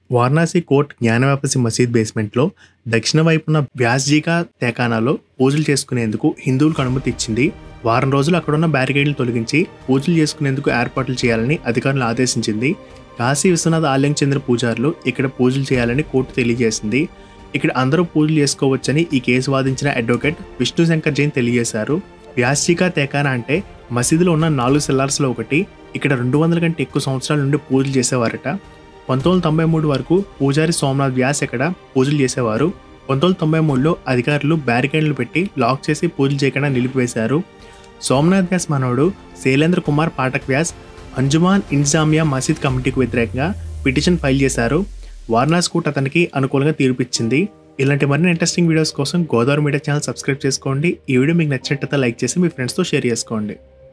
Varanasi coat జ్ఞానవాపసి మసీద్ బేస్మెంట్లో దక్షిణ వైపున వ్యాస్జీకా తెకానాలో పూజలు చేసుకునేందుకు హిందువులకు అనుమతి ఇచ్చింది వారం రోజులు అక్కడున్న బ్యారికేడ్లు తొలగించి పూజలు చేసుకునేందుకు ఏర్పాట్లు చేయాలని అధికారులు ఆదేశించింది కాశీ విశ్వనాథ్ ఆలయం చెందిన పూజారులు ఇక్కడ పూజలు చేయాలని కోర్టు తెలియజేసింది ఇక్కడ అందరూ పూజలు చేసుకోవచ్చని ఈ కేసు వాదించిన అడ్వకేట్ విష్ణు శంకర్ జైన్ తెలియజేశారు వ్యాస్జికా తెకానా అంటే మసీదులో ఉన్న నాలుగు సెల్లార్స్లో ఒకటి ఇక్కడ రెండు వందల కంటే ఎక్కువ సంవత్సరాల నుండి పూజలు చేసేవారట పంతొమ్మిది వందల తొంభై మూడు వరకు పూజారి సోమనాథ్ వ్యాస్ ఇక్కడ పూజలు చేసేవారు పంతొమ్మిది వందల తొంభై మూడులో అధికారులు బ్యారికేడ్లు పెట్టి లాక్ చేసి పూజలు చేయకుండా నిలిపివేశారు సోమనాథ్ వ్యాస్ మనవడు శైలేంద్ర కుమార్ పాఠక్ వ్యాస్ అంజుమాన్ ఇంజామియా మసీద్ కమిటీకి వ్యతిరేకంగా పిటిషన్ ఫైల్ చేశారు వారణాసి కోర్టు అతనికి అనుకూలంగా తీర్పిచ్చింది ఇలాంటి మరిన్ని ఇంట్రెస్టింగ్ వీడియోస్ కోసం గోదావరి మీడియా ఛానల్ సబ్స్క్రైబ్ చేసుకోండి ఈ వీడియో మీకు నచ్చినట్లయితే లైక్ చేసి మీ ఫ్రెండ్స్తో షేర్ చేసుకోండి